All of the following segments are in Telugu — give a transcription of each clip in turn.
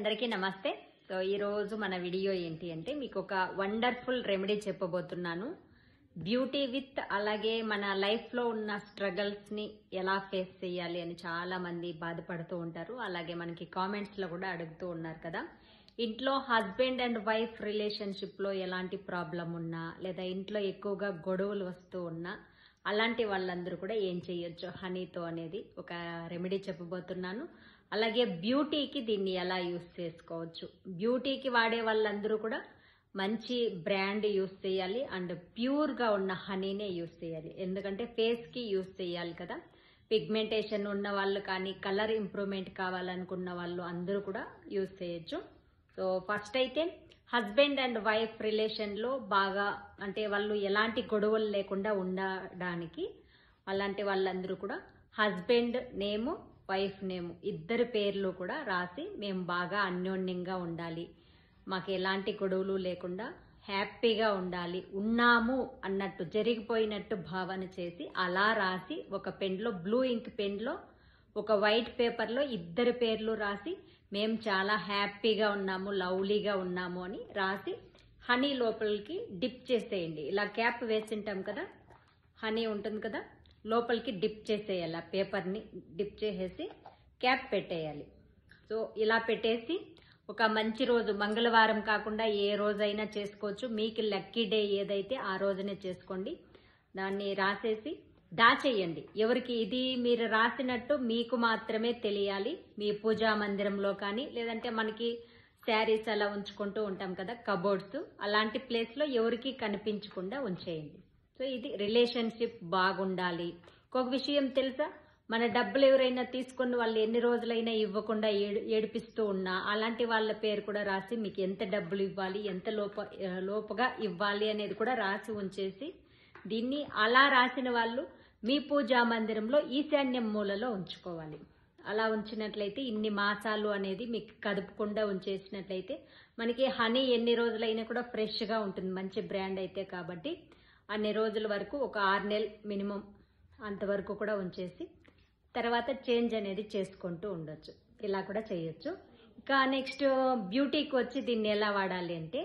అందరికీ నమస్తే సో ఈరోజు మన వీడియో ఏంటి అంటే మీకు ఒక వండర్ఫుల్ రెమెడీ చెప్పబోతున్నాను బ్యూటీ విత్ అలాగే మన లైఫ్లో ఉన్న స్ట్రగల్స్ని ఎలా ఫేస్ చేయాలి అని చాలా మంది బాధపడుతూ ఉంటారు అలాగే మనకి కామెంట్స్లో కూడా అడుగుతూ ఉన్నారు కదా ఇంట్లో హస్బెండ్ అండ్ వైఫ్ రిలేషన్షిప్లో ఎలాంటి ప్రాబ్లం ఉన్నా లేదా ఇంట్లో ఎక్కువగా గొడవలు వస్తూ ఉన్నా అలాంటి వాళ్ళందరూ కూడా ఏం చేయొచ్చు హనీతో అనేది ఒక రెమెడీ చెప్పబోతున్నాను అలాగే బ్యూటీకి దీన్ని ఎలా యూస్ చేసుకోవచ్చు బ్యూటీకి వాడే వాళ్ళందరూ కూడా మంచి బ్రాండ్ యూస్ చేయాలి అండ్ ప్యూర్గా ఉన్న హనీనే యూస్ చేయాలి ఎందుకంటే ఫేస్కి యూస్ చేయాలి కదా పిగ్మెంటేషన్ ఉన్న వాళ్ళు కానీ కలర్ ఇంప్రూవ్మెంట్ కావాలనుకున్న వాళ్ళు అందరూ కూడా యూస్ చేయొచ్చు సో ఫస్ట్ అయితే హస్బెండ్ అండ్ వైఫ్ రిలేషన్లో బాగా అంటే వాళ్ళు ఎలాంటి గొడవలు లేకుండా ఉండడానికి అలాంటి వాళ్ళందరూ కూడా హస్బెండ్ నేము వైఫ్ నేము ఇద్దరు పేర్లు కూడా రాసి మేము బాగా అన్యోన్యంగా ఉండాలి మాకు ఎలాంటి గొడవలు లేకుండా హ్యాపీగా ఉండాలి ఉన్నాము అన్నట్టు జరిగిపోయినట్టు భావన చేసి అలా రాసి ఒక పెన్లో బ్లూ ఇంక్ పెన్లో ఒక వైట్ పేపర్లో ఇద్దరు పేర్లు రాసి మేము చాలా హ్యాపీగా ఉన్నాము లవ్లీగా ఉన్నాము అని రాసి హనీ లోపలికి డిప్ చేసేయండి ఇలా క్యాప్ వేసింటాం కదా హనీ ఉంటుంది కదా లోపలికి డిప్ చేసేయాలి ఆ పేపర్ని డిప్ చేసేసి క్యాప్ పెట్టేయాలి సో ఇలా పెట్టేసి ఒక మంచి రోజు మంగళవారం కాకుండా ఏ రోజైనా చేసుకోవచ్చు మీకు లక్కీ డే ఏదైతే ఆ రోజునే చేసుకోండి దాన్ని రాసేసి దాచేయండి ఎవరికి ఇది మీరు రాసినట్టు మీకు మాత్రమే తెలియాలి మీ పూజా మందిరంలో కానీ లేదంటే మనకి శారీస్ అలా ఉంచుకుంటూ ఉంటాం కదా కబోర్డ్స్ అలాంటి ప్లేస్లో ఎవరికి కనిపించకుండా ఉంచేయండి సో ఇది రిలేషన్షిప్ బాగుండాలి ఇంకొక విషయం తెలుసా మన డబ్బులు ఎవరైనా తీసుకుని వాళ్ళు ఎన్ని రోజులైనా ఇవ్వకుండా ఏడు ఏడిపిస్తూ ఉన్నా అలాంటి వాళ్ళ పేరు కూడా రాసి మీకు ఎంత డబ్బులు ఇవ్వాలి ఎంత లోప లోపుగా ఇవ్వాలి అనేది కూడా రాసి ఉంచేసి దీన్ని అలా రాసిన వాళ్ళు మీ పూజా మందిరంలో ఈశాన్యం మూలలో ఉంచుకోవాలి అలా ఉంచినట్లయితే ఇన్ని మాసాలు అనేది మీకు కదుపకుండా ఉంచేసినట్లయితే మనకి హనీ ఎన్ని రోజులైనా కూడా ఫ్రెష్గా ఉంటుంది మంచి బ్రాండ్ అయితే కాబట్టి అన్ని రోజుల వరకు ఒక ఆరు నెలలు మినిమం అంతవరకు కూడా ఉంచేసి తర్వాత చేంజ్ అనేది చేసుకుంటూ ఉండొచ్చు ఇలా కూడా చేయొచ్చు ఇంకా నెక్స్ట్ బ్యూటీకి వచ్చి దీన్ని ఎలా వాడాలి అంటే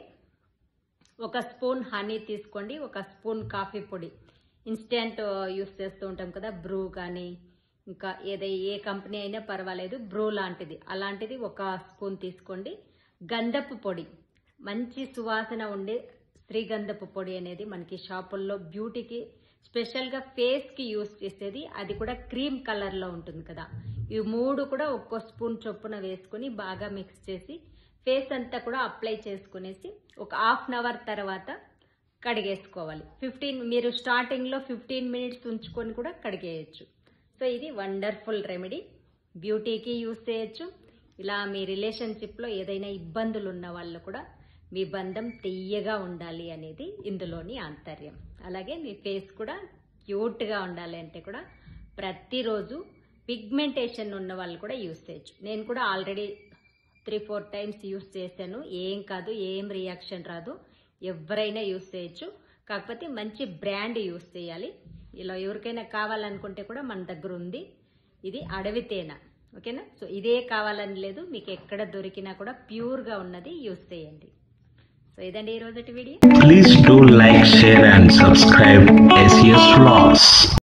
ఒక స్పూన్ హనీ తీసుకోండి ఒక స్పూన్ కాఫీ పొడి ఇన్స్టెంట్ యూస్ చేస్తూ ఉంటాం కదా బ్రూ కానీ ఇంకా ఏదై ఏ కంపెనీ అయినా పర్వాలేదు బ్రూ లాంటిది అలాంటిది ఒక స్పూన్ తీసుకోండి గంధపు పొడి మంచి సువాసన ఉండే శ్రీగంధపు పొడి అనేది మనకి షాపుల్లో బ్యూటీకి స్పెషల్గా ఫేస్కి యూస్ చేసేది అది కూడా క్రీమ్ కలర్లో ఉంటుంది కదా ఇవి మూడు కూడా ఒక్కో స్పూన్ చొప్పున వేసుకొని బాగా మిక్స్ చేసి ఫేస్ అంతా కూడా అప్లై చేసుకునేసి ఒక హాఫ్ అన్ అవర్ తర్వాత కడిగేసుకోవాలి ఫిఫ్టీన్ మీరు స్టార్టింగ్లో ఫిఫ్టీన్ మినిట్స్ ఉంచుకొని కూడా కడిగేయచ్చు సో ఇది వండర్ఫుల్ రెమెడీ బ్యూటీకి యూస్ చేయొచ్చు ఇలా మీ రిలేషన్షిప్లో ఏదైనా ఇబ్బందులు ఉన్న వాళ్ళు కూడా మీ బంధం తెయ్యగా ఉండాలి అనేది ఇందులోని ఆంతర్యం అలాగే మీ ఫేస్ కూడా క్యూట్గా ఉండాలి అంటే కూడా ప్రతిరోజు పిగ్మెంటేషన్ ఉన్న వాళ్ళు కూడా యూస్ చేయొచ్చు నేను కూడా already three four times use చేశాను ఏం కాదు ఏం రియాక్షన్ రాదు ఎవరైనా యూస్ చేయొచ్చు కాకపోతే మంచి బ్రాండ్ యూస్ చేయాలి ఇలా ఎవరికైనా కావాలనుకుంటే కూడా మన దగ్గర ఉంది ఇది అడవి తేనె ఓకేనా సో ఇదే కావాలని లేదు మీకు ఎక్కడ దొరికినా కూడా ప్యూర్గా ఉన్నది యూస్ చేయండి సో ఇదండి ఈ రోజుటి video Please do like, share and subscribe SES Vlogs.